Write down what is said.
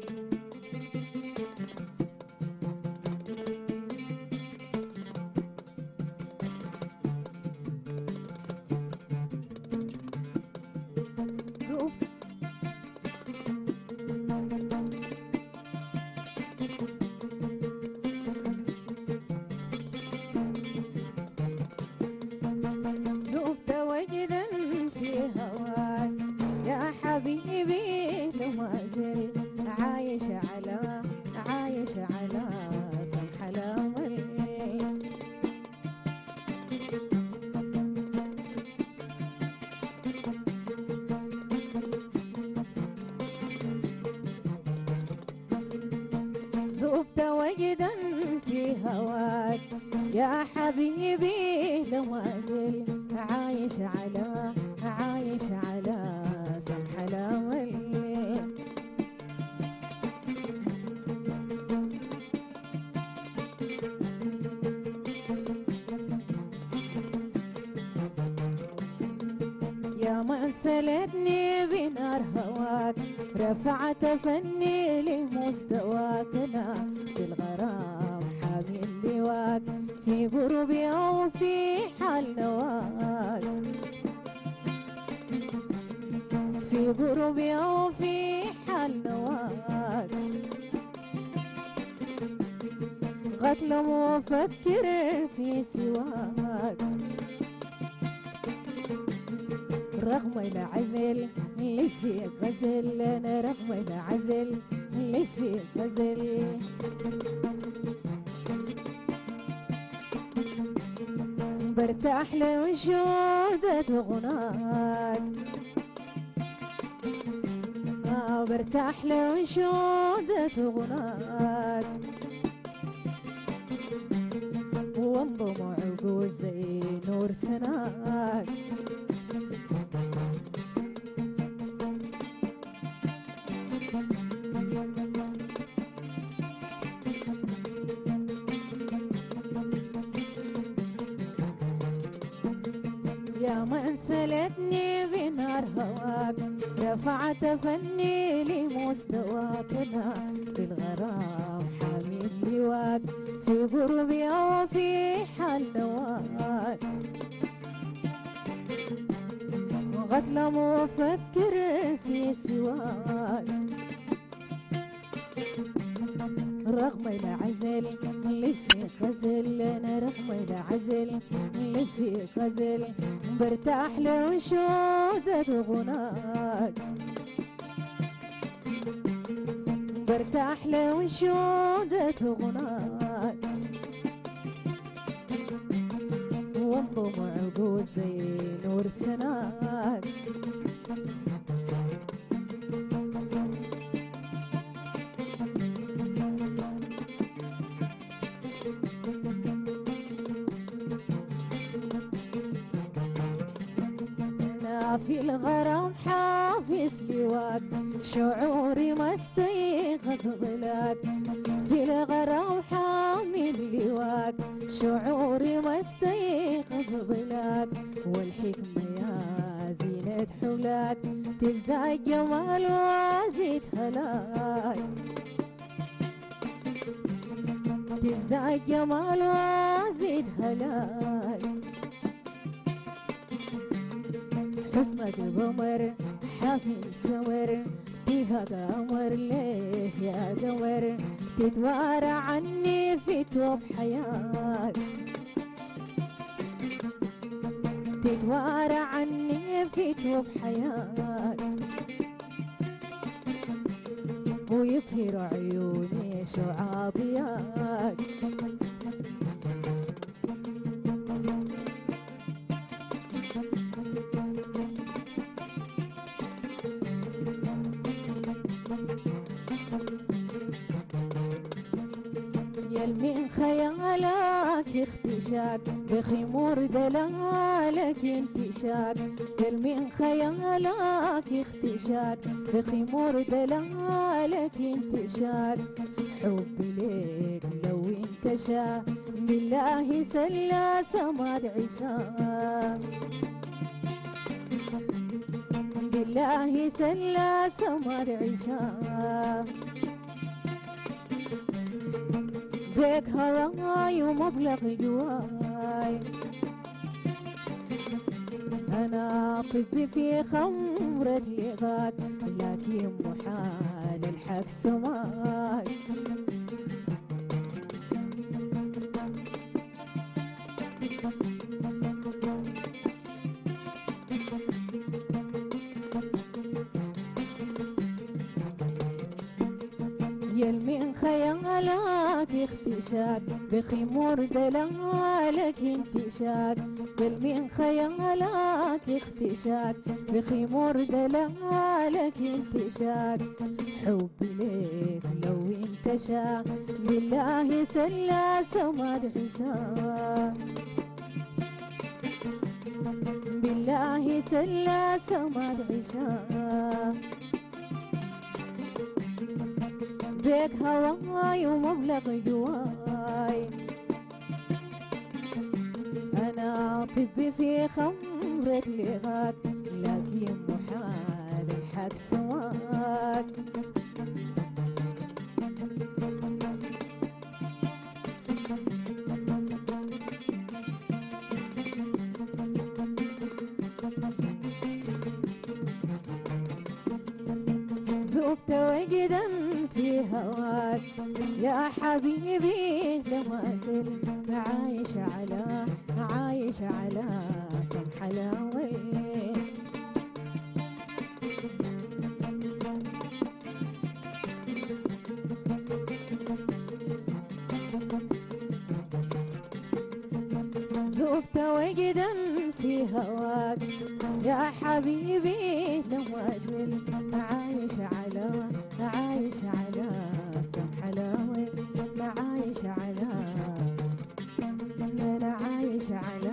زوب ذبت وجدا في هواك يا حبيبي لو ما زلت عايش على عايش على سمح الأمل ذبت وجدا في هواك يا حبيبي لو ما زلت عايش على عايش على سمح الأمل يا من سلتني بنار هواك رفعت فني لمستواك انا في الغرام حامل لواك في قربي او في حال نواك في قربي او في حال نواك قتل وافكر في سواك رغم العزل اللي في غزل انا رغم العزل اللي في غزل برتاح لوجودة غناك آه برتاح لوجودة غناك وانضم عقول زي نور سناك يا من سلتني بنار هواك رفعت فني لمستواك انا في الغرام حامل لواك في قربي او في حال نواك غتلة وافكر في سواك رغم العزل اللي في غزل انا رغم العزل اللي في غزل برتاح لوجودة غناك برتاح لوجودة غناك وانضم عقول زي نور سناك أنا في الغرام حافظ لواك شعوري ما استيقظ ظلاك في الغرام حامل لواك شعوري ما استيقظ ظلاك والحكمة يا زينة حلاك تزداد جمال وازيد هلاك تزداد جمال وازيد هلاك حسنك غمر حامل سمر فيها قمر ليه يا قمر تتوارى عني في توب حياك تتوارى عني في توب حياك ويبهر عيوني شعاع ضياك يل من خيالك اختشاك بخمور دلالك انتشاك يل من خيالك اختشاك بخمور دلالك انتشاك حبي ليك لو انتشى بالله سلا سماد عشاك بالله سلا سماد عشاك بيك هواي ومبلغ جواي أنا طبي في خمرة لغاك لكن محال الحق سماك يل من خيالك اختشاك بخمور دلالك انتشاك يل من خيالك اختشاك بخمور دلالك انتشاك حبي ليك لو انتشى بالله سلاس ما حساب بالله سلاس ما عشاق بيك هواي ومبلغ جواي أنا طبي في خمرة لغاك لكن محال الحق سواك زفت وجدا في هواك يا حبيبي لما زلت عايش على عايش على سم حلاوي زفت وجدا في هواك يا حبيبي لما زلت عايش على عايش على سم حلاوي عايش على انا عايش على